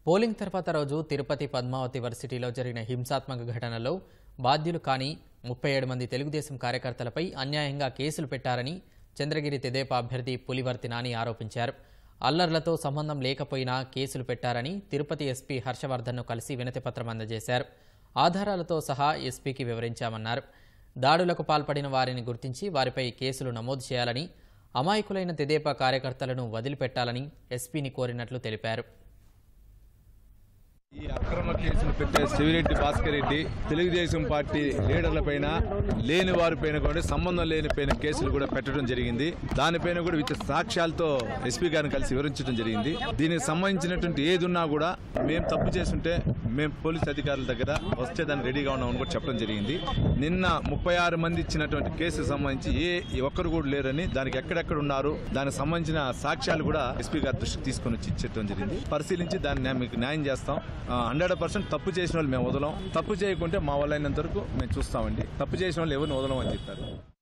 polling తర్వాత రోజు తిరుపతి పద్మావతి వర్సిటీలో జరిగిన హింసాత్మక ఘటనలో బాధ్యులు కాని ముప్పై ఏడు మంది తెలుగుదేశం కార్యకర్తలపై అన్యాయంగా కేసులు పెట్టారని చంద్రగిరి తెదేపా అభ్యర్థి పులివర్తి నాని ఆరోపించారు అల్లర్లతో సంబంధం లేకపోయినా కేసులు పెట్టారని తిరుపతి ఎస్పీ హర్షవర్ధన్ను కలిసి వినతిపత్రం అందజేశారు ఆధారాలతో సహా ఎస్పీకి వివరించామన్నారు దాడులకు పాల్పడిన వారిని గుర్తించి వారిపై కేసులు నమోదు చేయాలని అమాయకులైన తెదేపా కార్యకర్తలను వదిలిపెట్టాలని ఎస్పీని కోరినట్లు తెలిపారు ఈ అక్రమ కేసులు పెట్టే శివిరెడ్డి భాస్కర్ రెడ్డి తెలుగుదేశం పార్టీ లీడర్ల పైన లేని వారిపైన కూడా సంబంధం లేని పైన కేసులు కూడా పెట్టడం జరిగింది దానిపైన కూడా విత్ సాక్ష్యాలతో ఎస్పీ గారిని కలిసి వివరించడం జరిగింది దీనికి సంబంధించినటువంటి ఏది ఉన్నా కూడా మేము తప్పు చేస్తుంటే మేము పోలీస్ అధికారుల దగ్గర వస్తే దాన్ని రెడీగా ఉన్నామని కూడా చెప్పడం జరిగింది నిన్న ముప్పై ఆరు మంది ఇచ్చినటువంటి కేసుకు సంబంధించి ఏ ఒక్కరు కూడా లేరని దానికి ఎక్కడెక్కడ ఉన్నారు దానికి సంబంధించిన సాక్ష్యాలు కూడా ఎస్పీ గారి దృష్టికి తీసుకొని వచ్చి ఇచ్చడం జరిగింది పరిశీలించి దాన్ని న్యాయం- మీకు న్యాయం చేస్తాం హండ్రెడ్ పర్సెంట్ తప్పు చేసిన వాళ్ళు మేము వదలం తప్పు చేయకుంటే మా వల్ల అయినంత వరకు మేము చూస్తామండి తప్పు చేసిన వాళ్ళు ఎవరిని వదలం అని చెప్పారు